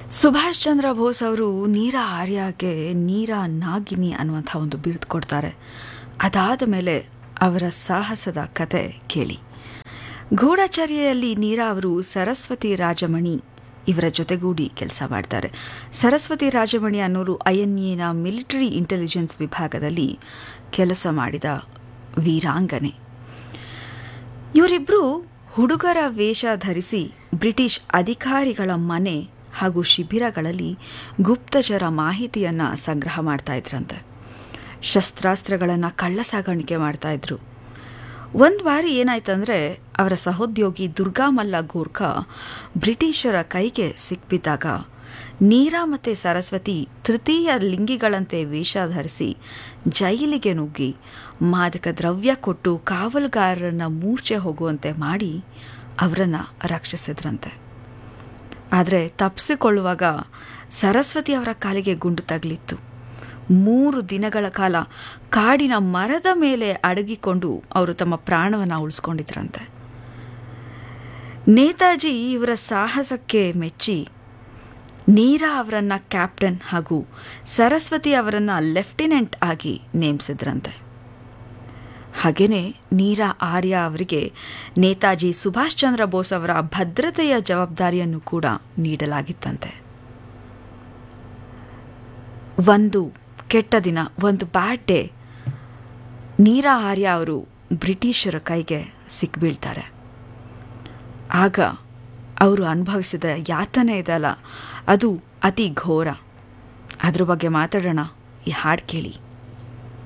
ಸುಭಾಷ್ ಚಂದ್ರ ಬೋಸ್ ಅವರು ನೀರ ಆರ್ಯಗೆ ನೀರ ನಾಗಿನಿ ಅನ್ನುವಂಥ ಒಂದು ಬಿರುದು ಕೊಡ್ತಾರೆ ಅದಾದ ಮೇಲೆ ಅವರ ಸಾಹಸದ ಕತೆ ಕೇಳಿ ಗೂಢಚರ್ಯೆಯಲ್ಲಿ ನೀರಾ ಅವರು ಸರಸ್ವತಿ ರಾಜಮಣಿ ಇವರ ಜೊತೆಗೂಡಿ ಕೆಲಸ ಮಾಡ್ತಾರೆ ಸರಸ್ವತಿ ರಾಜಮಣಿ ಅನ್ನೋರು ಐ ಎನ್ ಎನ ಮಿಲಿಟರಿ ಇಂಟೆಲಿಜೆನ್ಸ್ ವಿಭಾಗದಲ್ಲಿ ಕೆಲಸ ಮಾಡಿದ ವೀರಾಂಗನೆ ಇವರಿಬ್ಬರು ಹುಡುಗರ ವೇಷ ಧರಿಸಿ ಬ್ರಿಟಿಷ್ ಅಧಿಕಾರಿಗಳ ಮನೆ ಹಾಗೂ ಶಿಬಿರಗಳಲ್ಲಿ ಗುಪ್ತಚರ ಮಾಹಿತಿಯನ್ನು ಸಂಗ್ರಹ ಮಾಡ್ತಾ ಇದ್ರಂತೆ ಶಸ್ತ್ರಾಸ್ತ್ರಗಳನ್ನು ಕಳ್ಳ ಸಾಗಾಣಿಕೆ ಮಾಡ್ತಾ ಇದ್ರು ಒಂದು ಬಾರಿ ಏನಾಯ್ತಂದ್ರೆ ಅವರ ಸಹೋದ್ಯೋಗಿ ದುರ್ಗಾಮಲ್ಲ ಗೋರ್ಖಾ ಬ್ರಿಟಿಷರ ಕೈಗೆ ಸಿಕ್ಬಿದ್ದಾಗ ನೀರಾ ಮತ್ತು ಸರಸ್ವತಿ ತೃತೀಯ ಲಿಂಗಿಗಳಂತೆ ವೇಷ ಧರಿಸಿ ಜೈಲಿಗೆ ನುಗ್ಗಿ ಮಾದಕ ದ್ರವ್ಯ ಕೊಟ್ಟು ಕಾವಲುಗಾರರನ್ನ ಮೂರ್ಛೆ ಹೋಗುವಂತೆ ಮಾಡಿ ಅವರನ್ನು ರಕ್ಷಿಸಿದ್ರಂತೆ ಆದರೆ ತಪ್ಪಿಸಿಕೊಳ್ಳುವಾಗ ಸರಸ್ವತಿ ಅವರ ಕಾಲಿಗೆ ಗುಂಡು ತಗಲಿತ್ತು ಮೂರು ದಿನಗಳ ಕಾಲ ಕಾಡಿನ ಮರದ ಮೇಲೆ ಅಡಗಿಕೊಂಡು ಅವರು ತಮ್ಮ ಪ್ರಾಣವನ್ನು ಉಳಿಸ್ಕೊಂಡಿದ್ರಂತೆ ನೇತಾಜಿ ಇವರ ಸಾಹಸಕ್ಕೆ ಮೆಚ್ಚಿ ನೀರಾ ಅವರನ್ನ ಕ್ಯಾಪ್ಟನ್ ಹಾಗೂ ಸರಸ್ವತಿ ಅವರನ್ನ ಲೆಫ್ಟಿನೆಂಟ್ ಆಗಿ ನೇಮಿಸಿದ್ರಂತೆ ಹಾಗೆಯೇ ನೀರಾ ಆರ್ಯ ಅವರಿಗೆ ನೇತಾಜಿ ಸುಭಾಷ್ ಚಂದ್ರ ಬೋಸ್ ಅವರ ಭದ್ರತೆಯ ಜವಾಬ್ದಾರಿಯನ್ನು ಕೂಡ ನೀಡಲಾಗಿತ್ತಂತೆ ಒಂದು ಕೆಟ್ಟ ದಿನ ಒಂದು ಬ್ಯಾಡ್ ಡೇ ನೀರಾ ಆರ್ಯ ಅವರು ಬ್ರಿಟಿಷರ ಕೈಗೆ ಸಿಕ್ಬೀಳ್ತಾರೆ ಆಗ ಅವರು ಅನುಭವಿಸಿದ ಯಾತನೆ ಇದಲ್ಲ ಅದು ಅತಿ ಘೋರ ಅದ್ರ ಬಗ್ಗೆ ಮಾತಾಡೋಣ ಈ ಹಾಡು ಕೇಳಿ